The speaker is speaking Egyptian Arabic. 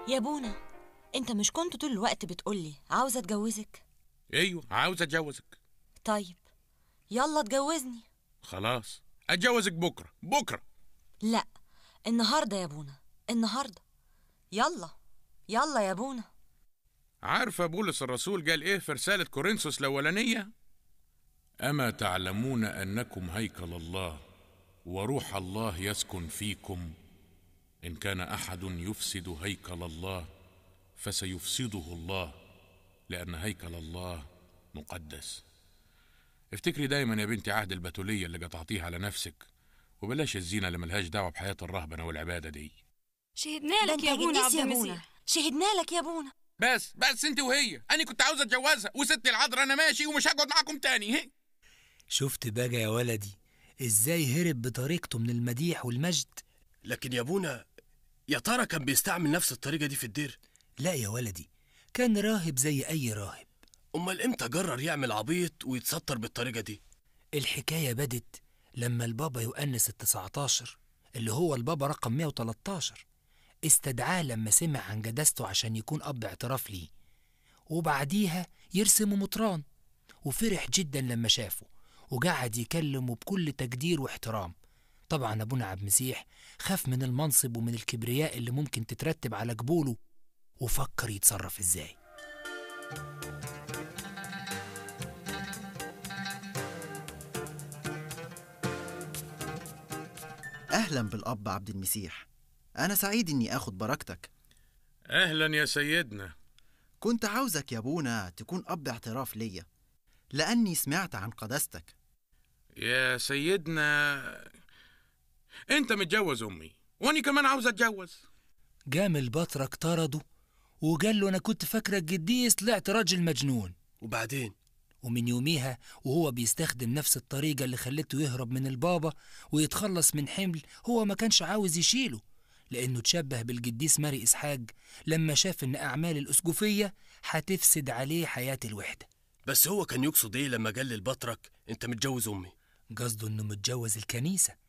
يا بونا انت مش كنت طول الوقت بتقولي عاوزة اتجوزك ايوه عاوز اتجوزك طيب يلا اتجوزني خلاص اتجوزك بكره بكره لا النهاردة يا بونا النهاردة يلا يلا يا بونا عارفة بولس الرسول قال ايه في رسالة كورنثوس الأولانية؟ أما تعلمون أنكم هيكل الله وروح الله يسكن فيكم إن كان أحد يفسد هيكل الله فسيفسده الله لأن هيكل الله مقدس افتكري دايما يا بنتي عهد البتولية اللي قطعتيها على نفسك وبلاش الزينة اللي ملهاش دعوة بحياة الرهبنة والعبادة دي شهدنا ده لك انت يا بونا جديس عبد يا بونا المسيح شهدنا لك يا بونا بس بس انت وهي انا كنت عاوز اتجوزها وست العذراء انا ماشي ومش هقعد معاكم تاني هي. شفت بقى يا ولدي ازاي هرب بطريقته من المديح والمجد لكن يا ابونا يا ترى كان بيستعمل نفس الطريقة دي في الدير لا يا ولدي كان راهب زي اي راهب أمال إمتى جرر يعمل عبيط ويتستر بالطريقة دي الحكاية بدت لما البابا يؤنس التسعتاشر اللي هو البابا رقم 113 استدعاه لما سمع عن جداسته عشان يكون أب اعتراف ليه وبعديها يرسم مطران وفرح جدا لما شافه وقعد يكلمه بكل تقدير واحترام طبعا أبونا عبد المسيح خاف من المنصب ومن الكبرياء اللي ممكن تترتب على قبوله وفكر يتصرف ازاي أهلا بالأب عبد المسيح أنا سعيد إني آخد بركتك اهلا يا سيدنا كنت عاوزك يا بونا تكون أب اعتراف ليا لأني سمعت عن قداستك يا سيدنا انت متجوز امي واني كمان عاوز اتجوز قام البطرك طرده وقال له أنا كنت فاكرك قديس طلعت راجل مجنون وبعدين ومن يوميها وهو بيستخدم نفس الطريقة اللي خلته يهرب من البابا ويتخلص من حمل هو ما كانش عاوز يشيله لأنه تشبه بالقديس ماري إسحاق لما شاف إن أعمال الأسقفية هتفسد عليه حياة الوحدة بس هو كان يقصد إيه لما قال للبطرك أنت متجوز أمي قصده إنه متجوز الكنيسة